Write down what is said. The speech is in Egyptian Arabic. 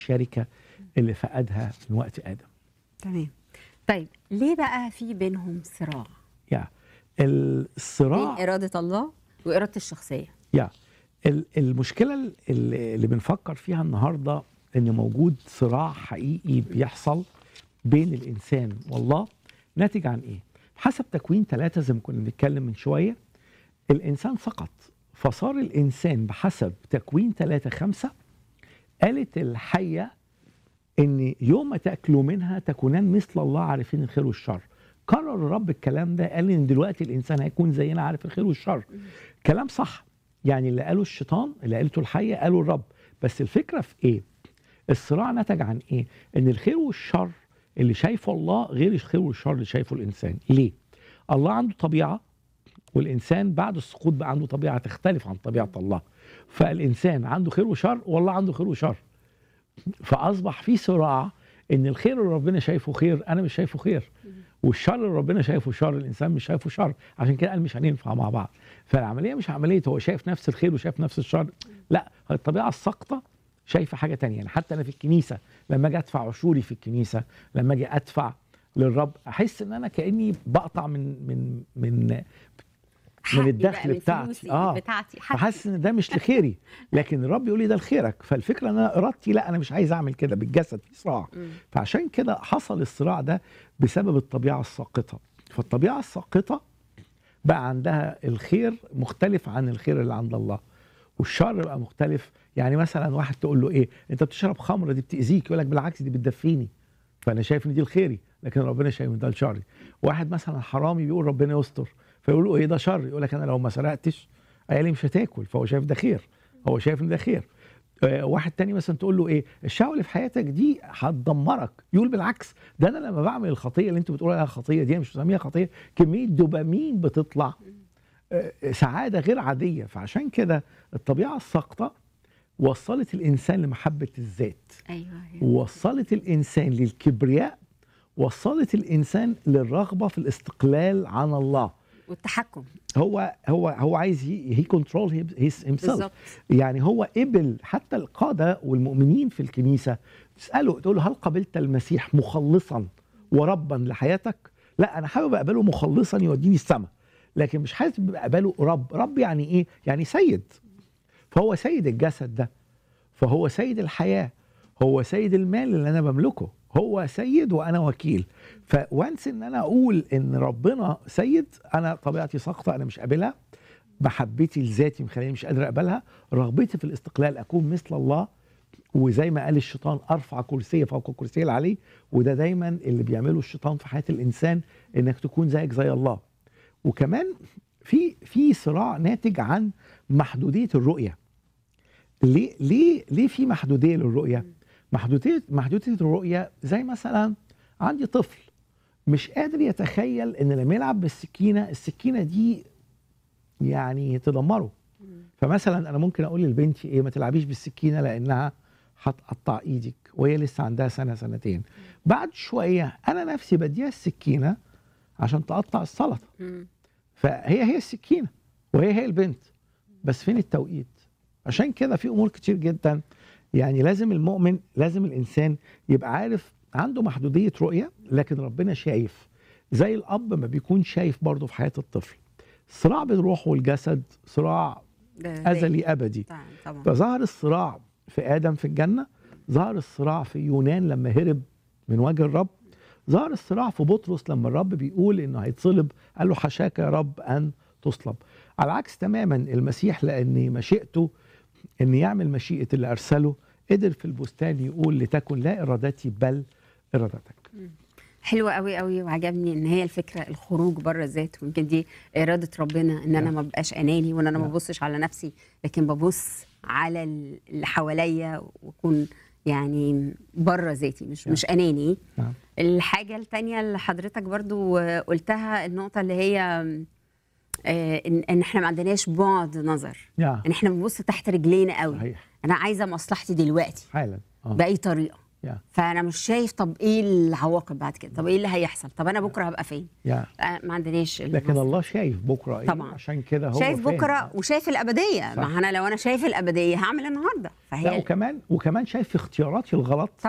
الشركة اللي فقدها من وقت آدم تمام طيب ليه بقى في بينهم صراع يا بين الصراع إرادة الله وإرادة الشخصية يا ال- المشكلة ال- اللي بنفكر فيها النهاردة ان موجود صراع حقيقي بيحصل بين الانسان والله ناتج عن ايه؟ حسب تكوين ثلاثة زي ما كنا بنتكلم من شوية الانسان سقط فصار الانسان بحسب تكوين ثلاثة خمسة قالت الحية ان يوم ما تاكلوا منها تكونان مثل الله عارفين الخير والشر كرر الرب الكلام ده قال ان دلوقتي الانسان هيكون زينا عارف الخير والشر كلام صح يعني اللي قاله الشيطان اللي قالته الحية قاله الرب بس الفكرة في ايه الصراع نتج عن ايه ان الخير والشر اللي شايفه الله غير الخير والشر اللي شايفه الانسان ليه الله عنده طبيعة والانسان بعد السقوط بقى عنده طبيعة تختلف عن طبيعة الله فالانسان عنده خير وشر والله عنده خير وشر فاصبح في صراع ان الخير اللي ربنا شايفه خير انا مش شايفه خير والشر اللي ربنا شايفه شر الانسان مش شايفه شر عشان كده قال مش هننفع مع بعض فالعمليه مش عمليه هو شايف نفس الخير وشايف نفس الشر لا الطبيعه الساقطه شايفه حاجه تانية يعني حتى انا في الكنيسه لما اجي ادفع عشوري في الكنيسه لما اجي ادفع للرب احس ان انا كاني بقطع من من من حقي الدخل بقى، من بتاعتي. فلوسي آه. بتاعتي حقي. فحاسس ان ده مش لخيري لكن الرب يقول لي ده لخيرك فالفكره ان انا ارادتي لا انا مش عايز اعمل كده بالجسد في صراع مم. فعشان كده حصل الصراع ده بسبب الطبيعه الساقطه فالطبيعه الساقطه بقى عندها الخير مختلف عن الخير اللي عند الله والشر بقى مختلف يعني مثلا واحد تقول له ايه انت بتشرب خمره دي بتاذيك يقول لك بالعكس دي بتدفيني فانا شايف ان دي الخيري لكن ربنا شايف ان ده الشري واحد مثلا حرامي بيقول ربنا يستر فيقول له ايه ده شر يقول لك انا لو ما سرقتش عيالي مش هتاكل فهو شايف ده خير هو شايف ان ده خير آه، واحد تاني مثلا تقول له ايه الشهوه اللي في حياتك دي هتدمرك يقول بالعكس ده انا لما بعمل الخطيه اللي انت بتقول عليها خطيه دي أنا مش بسميها خطيه كميه دوبامين بتطلع آه، سعاده غير عاديه فعشان كده الطبيعه الساقطه وصلت الانسان لمحبه الذات ايوه أيوة. وصلت الانسان للكبرياء وصلت الانسان للرغبه في الاستقلال عن الله والتحكم هو هو هو عايز هي كنترول هيم بالظبط يعني هو قبل حتى القاده والمؤمنين في الكنيسه تساله تقول له هل قبلت المسيح مخلصا وربا لحياتك؟ لا انا حابب اقبله مخلصا يوديني السماء لكن مش حابب اقبله رب، رب يعني ايه؟ يعني سيد فهو سيد الجسد ده فهو سيد الحياه هو سيد المال اللي انا بملكه هو سيد وانا وكيل فوانس ان انا اقول ان ربنا سيد انا طبيعتي ساقطه انا مش قابلها محبتي لذاتي مخليني مش قادر اقبلها رغبتي في الاستقلال اكون مثل الله وزي ما قال الشيطان ارفع كرسي فوق الكرسي اللي عليه وده دايما اللي بيعمله الشيطان في حياه الانسان انك تكون زيك زي الله وكمان في في صراع ناتج عن محدوديه الرؤيه ليه ليه ليه في محدوديه للرؤيه محدوديه محدوديه الرؤيه زي مثلا عندي طفل مش قادر يتخيل ان لما يلعب بالسكينه السكينه دي يعني تدمره فمثلا انا ممكن اقول لبنتي ايه ما تلعبيش بالسكينه لانها هتقطع ايدك وهي لسه عندها سنه سنتين بعد شويه انا نفسي بديها السكينه عشان تقطع السلطه مم. فهي هي السكينه وهي هي البنت بس فين التوقيت عشان كده في امور كتير جدا يعني لازم المؤمن لازم الانسان يبقى عارف عنده محدوديه رؤيه لكن ربنا شايف زي الاب ما بيكون شايف برضه في حياه الطفل صراع بين الروح والجسد صراع ده ازلي ابدي طبعا طبعا فظهر الصراع في ادم في الجنه ظهر الصراع في يونان لما هرب من وجه الرب ظهر الصراع في بطرس لما الرب بيقول انه هيتصلب قال له حشاك يا رب ان تصلب على عكس تماما المسيح لان مشيئته ان يعمل مشيئه اللي ارسله قدر في البستان يقول لتكن لا ارادتي بل ارادتك حلوة قوي قوي وعجبني ان هي الفكره الخروج بره الذات ويمكن دي اراده ربنا ان انا نعم. ما ببقاش اناني وان انا ما نعم. ببصش على نفسي لكن ببص على اللي حواليا واكون يعني بره ذاتي مش نعم. مش اناني نعم. الحاجه التانية اللي حضرتك برضو قلتها النقطه اللي هي آه، ان ان احنا ما عندناش بعد نظر يا ان احنا بنبص تحت رجلينا قوي صحيح انا عايزه مصلحتي دلوقتي حالا اه باي طريقه يا فانا مش شايف طب ايه العواقب بعد كده طب ايه اللي هيحصل طب انا بكره هبقى فين يا آه، ما عندناش لكن المصدر. الله شايف بكره ايه طبعاً. عشان كده هو شايف فاهم. بكره وشايف الابديه صح. ما انا لو انا شايف الابديه هعمل النهارده لا فهي وكمان وكمان شايف اختياراتي الغلط